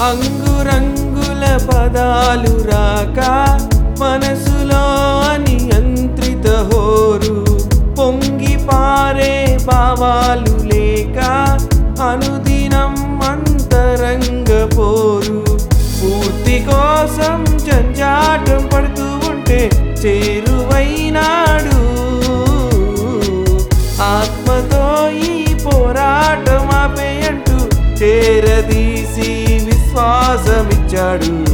అంగురంగుల పదాలు రాక మనసులో అనియంత్రిత హోరు పొంగి పారే భావాలు లేక అనుదినం అంతరంగ పోరు పూర్తి కోసం జంజాటం పడుతూ ఉంటే చేరువైనాడు ఆత్మతో ఈ పోరాటం ఆపేయంటూ చేరదీసి విశ్వాసమిచ్చాడు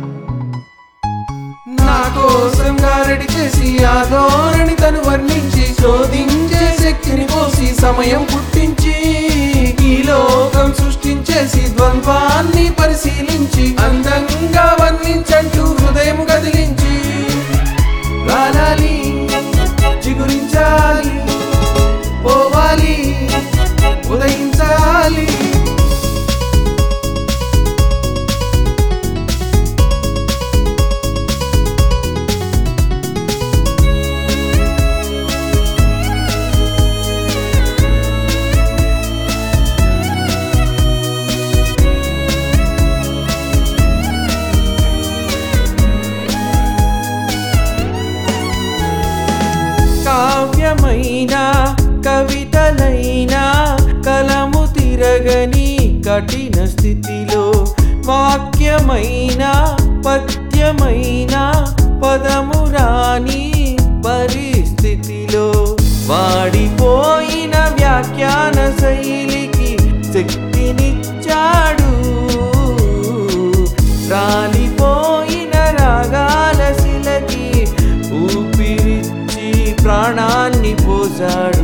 నా కోసం గారడి చేసి ఆ ధోరణి తను వర్ణించి శోధించే శక్తిని పోసి సమయం పుట్టించి ఈ లోకం సృష్టించేసి ద్వంద్వాన్ని పరిశీలించి అందంగా వర్ణించంటూ హృదయం కదిలించి రాలాలి చిగురించాలి పోవాలి ఉదయించాలి కావ్యమైన కవితలైన కలము తిరగని కఠిన స్థితిలో వాక్యమైన పద్యమైన పదము రాని పరిస్థితిలో వాడిపోయిన వ్యాఖ్యాన శైలికి శక్తినిచ్చాడు రాలిపోయిన రాగాల శిలకి ఊపిరిచ్చి ప్రాణాన్ని పోసాడు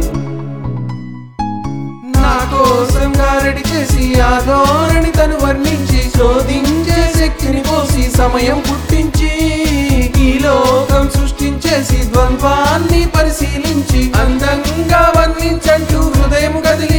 నా కోసం గారడి చేసి ఆ ధోరణి తను వర్ణించి శోధించే శక్తిని పోసి సమయం పుట్టించి ఈ లోకం సృష్టించేసి ద్వంద్వాన్ని పరిశీలించి అందంగా వర్ణించంటూ హృదయం కదిలి